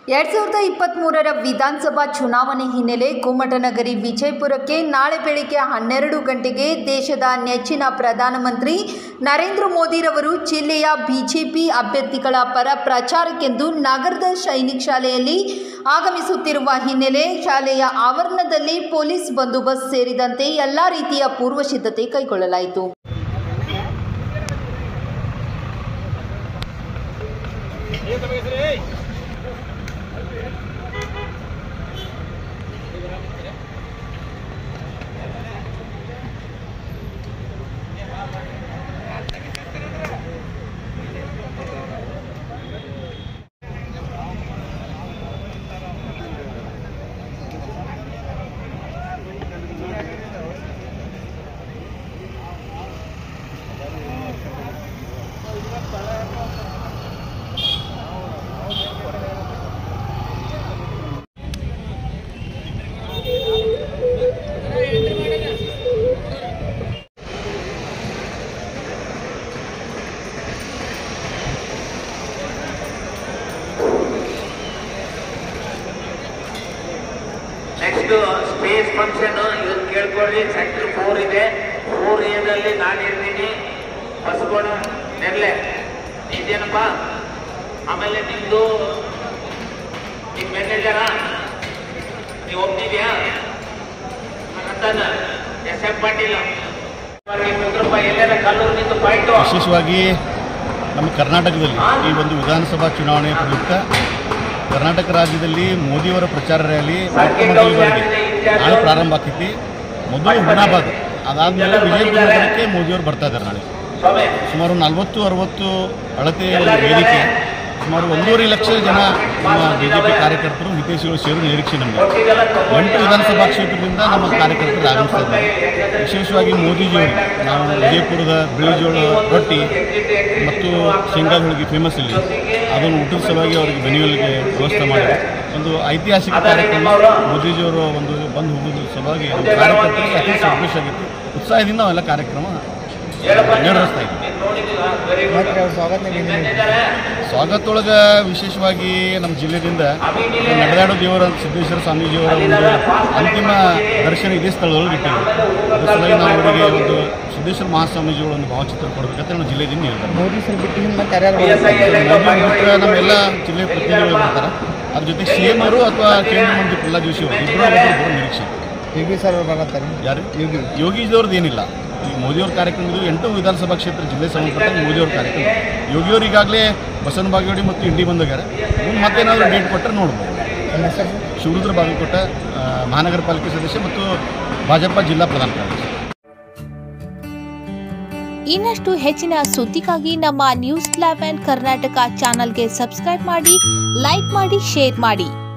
ಎರಡ್ ಸಾವಿರದ ಇಪ್ಪತ್ತ್ಮೂರರ ವಿಧಾನಸಭಾ ಚುನಾವಣೆ ಹಿನ್ನೆಲೆ ಕುಮಟನಗರಿ ವಿಜಯಪುರಕ್ಕೆ ನಾಳೆ ಬೆಳಿಗ್ಗೆ ಹನ್ನೆರಡು ಗಂಟೆಗೆ ದೇಶದ ನೆಚ್ಚಿನ ಪ್ರಧಾನಮಂತ್ರಿ ನರೇಂದ್ರ ಮೋದಿರವರು ಜಿಲ್ಲೆಯ ಬಿಜೆಪಿ ಅಭ್ಯರ್ಥಿಗಳ ಪರ ಪ್ರಚಾರಕ್ಕೆಂದು ನಗರದ ಸೈನಿಕ್ ಶಾಲೆಯಲ್ಲಿ ಆಗಮಿಸುತ್ತಿರುವ ಹಿನ್ನೆಲೆ ಶಾಲೆಯ ಆವರಣದಲ್ಲಿ ಪೊಲೀಸ್ ಬಂದೋಬಸ್ತ್ ಸೇರಿದಂತೆ ಎಲ್ಲ ರೀತಿಯ ಪೂರ್ವ ಸಿದ್ಧತೆ ಕೈಗೊಳ್ಳಲಾಯಿತು ನೆಕ್ಸ್ಟ್ ಸ್ಪೇಸ್ ಫಂಕ್ಷನ್ ಇದನ್ನ ಕೇಳ್ಕೊಳ್ಳಿ ಸೆಕ್ಟರ್ ಫೋರ್ ಇದೆ ಫೋರ್ ಏನಲ್ಲಿ ನಾನು ಇರ್ತೀನಿ ಬಸ್ಗೋಣ ನೆರ್ಲೆ ಇದೇನಪ್ಪ ಆಮೇಲೆ ನಿಮ್ದು ನಿಮ್ಮ ಮ್ಯಾನೇಜರ ನೀವು ಒಪ್ತಿದ್ಯಾ ಅಂತಾನ ಎಸ್ ಎಂ ಪಾಟೀಲ್ ಮುದ್ರಪ್ಪ ಎಲ್ಲರ ಕಲ್ಲೂರು ನಿಂತು ಪಾಯಿಂಟು ವಿಶೇಷವಾಗಿ ನಮ್ಮ ಕರ್ನಾಟಕದಲ್ಲಿ ಈ ಒಂದು ವಿಧಾನಸಭಾ ಚುನಾವಣೆ ಪ್ರಯುಕ್ತ ಕರ್ನಾಟಕ ರಾಜ್ಯದಲ್ಲಿ ಮೋದಿಯವರ ಪ್ರಚಾರ ರ್ಯಾಲಿ ಮೊಟ್ಟ ಮೊದಲ ಬಾರಿಗೆ ನಾಳೆ ಪ್ರಾರಂಭ ಆಗ್ತೈತಿ ಮೊದಲು ಹುಮನಾಬಾದ್ ಅದಾದಮೇಲೆ ವಿಜಯಪುರ ನಗರಕ್ಕೆ ಮೋದಿಯವರು ಬರ್ತಾ ಇದ್ದಾರೆ ನಾಳೆ ಸ್ವಾಮಿ ಸುಮಾರು ನಲವತ್ತು ಅರವತ್ತು ಅಳತೆಯ ಒಂದು ವೇದಿಕೆ ಸುಮಾರು ಒಂದೂವರೆ ಲಕ್ಷ ಜನ ನಮ್ಮ ಬಿ ಜೆ ಪಿ ಕಾರ್ಯಕರ್ತರು ಹಿತೈಷಿಗಳು ಸೇರುವ ನಿರೀಕ್ಷೆ ನಮಗೆ ಕೊಟ್ಟಿದ್ದೆಲ್ಲ ಎಂಟು ವಿಧಾನಸಭಾ ಕ್ಷೇತ್ರದಿಂದ ನಮ್ಮ ಕಾರ್ಯಕರ್ತರು ಆಗಮಿಸ್ತಾ ಇದ್ದಾರೆ ವಿಶೇಷವಾಗಿ ಮೋದಿಜಿಯವರು ನಾವು ವಿಜಯಪುರದ ಬಿಳಿಜೋಳ ರೊಟ್ಟಿ ಮತ್ತು ಶೇಂಗಾ ಹೋಳಿಗೆ ಫೇಮಸ್ ಇಲ್ಲಿ ಅದನ್ನು ಊಟದ ಸಲುವಾಗಿ ಅವರಿಗೆ ಬೆನೆಯಲಿಗೆ ವ್ಯವಸ್ಥೆ ಮಾಡಿ ಒಂದು ಐತಿಹಾಸಿಕ ಕಾರ್ಯಕ್ರಮ ಮೋದಿಜಿಯವರು ಒಂದು ಬಂದು ಹೋಗೋದ್ರ ಸಲುವಾಗಿ ನಮ್ಮ ಕಾರ್ಯಕರ್ತರಿಗೆ ಅತಿ ಸಂತೋಷ ಆಗಿತ್ತು ಉತ್ಸಾಹದಿಂದ ಅವೆಲ್ಲ ಕಾರ್ಯಕ್ರಮ ನಿರ್ವಹಿಸ್ತಾ ಇದ್ದೀವಿ ಸ್ವಾಗತೊಳಗೆ ವಿಶೇಷವಾಗಿ ನಮ್ಮ ಜಿಲ್ಲೆಯಿಂದ ನಡೆದಾಡೋ ದೇವರ ಸಿದ್ದೇಶ್ವರ ಸ್ವಾಮೀಜಿಯವರ ಒಂದು ಅಂತಿಮ ದರ್ಶನ ಇದೇ ಸ್ಥಳದೊಳಗೆ ಇಟ್ಟಿದ್ದೀವಿ ಅದ್ರ ಸಲುವಾಗಿ ನಾವು ಅವರಿಗೆ ಒಂದು ಸಿದ್ದೇಶ್ವರ ಮಹಾಸ್ವಾಮೀಜಿಗಳ ಒಂದು ಭಾವಚಿತ್ರ ಕೊಡಬೇಕಂತ ನಮ್ಮ ಜಿಲ್ಲೆದಿಂದ ಹೇಳ್ತಾರೆ ಮೋದಿ ಸರ್ ಬಿಟ್ಟು ನಿಮ್ಮ ಮತ್ತೆ ಯಾರ್ಯಾರು ಮೋದಿ ಬಿಟ್ಟರೆ ನಮ್ಮೆಲ್ಲ ಜಿಲ್ಲೆ ಪ್ರತಿನಿಧಿಗಳು ಬರ್ತಾರೆ ಅದ್ರ ಜೊತೆ ಸಿ ಎಂ ಅವರು ಅಥವಾ ಕೇಂದ್ರ ಮಂತ್ರಿ ಪ್ರಹ್ಲಾದ್ ಜೋಶಿ ಅವರು ಇಬ್ಬರು ಒಬ್ಬರು ಬರೋ ನಿರೀಕ್ಷೆ ಯೋಗಿ ಸರ್ ಅವ್ರು ಬರತ್ತಾರೆ ಯಾರು ಯೋಗಿ ಯೋಗಿದವ್ರದ್ದು ಏನಿಲ್ಲ ಈ ಮೋದಿಯವ್ರ ಕಾರ್ಯಕ್ರಮ ಇದು ಎಂಟು ವಿಧಾನಸಭಾ ಕ್ಷೇತ್ರ ಜಿಲ್ಲೆ ಸಂಬಂಧಪಟ್ಟ ಮೋದಿಯವ್ರ ಕಾರ್ಯಕ್ರಮ ಯೋಗಿಯವರು ಈಗಾಗಲೇ ಬಸವನ ಬಾಗೇವಾಡಿ ಮತ್ತು ಇಂಡಿ ಬಂದೋಗ್ಯಾರ ಮುಂದೆ ಮತ್ತೇನಾದರೂ ಡೇಟ್ ಕೊಟ್ಟರೆ ನೋಡ್ಬೋದು ನಿಮ್ಮ ಹೆಸರು ಶಿವರುದ್ರ ಬಾಗಲಕೋಟ ಆ, ಮಹಾನಗರ ಪಾಲಿಕೆ ಸದಸ್ಯ ಮತ್ತು ಭಾಜಪ ಜಿಲ್ಲಾ ಪ್ರಧಾನ ಕಾರ್ಯದರ್ಶಿ ಇನ್ನಷ್ಟು ಹೆಚ್ಚಿನ ಸುದ್ದಿಗಾಗಿ ನಮ್ಮ ನ್ಯೂಸ್ ಲೆವೆನ್ ಕರ್ನಾಟಕ ಚಾನಲ್ಗೆ ಸಬ್ಸ್ಕ್ರೈಬ್ ಮಾಡಿ ಲೈಕ್ ಮಾಡಿ ಶೇರ್ ಮಾಡಿ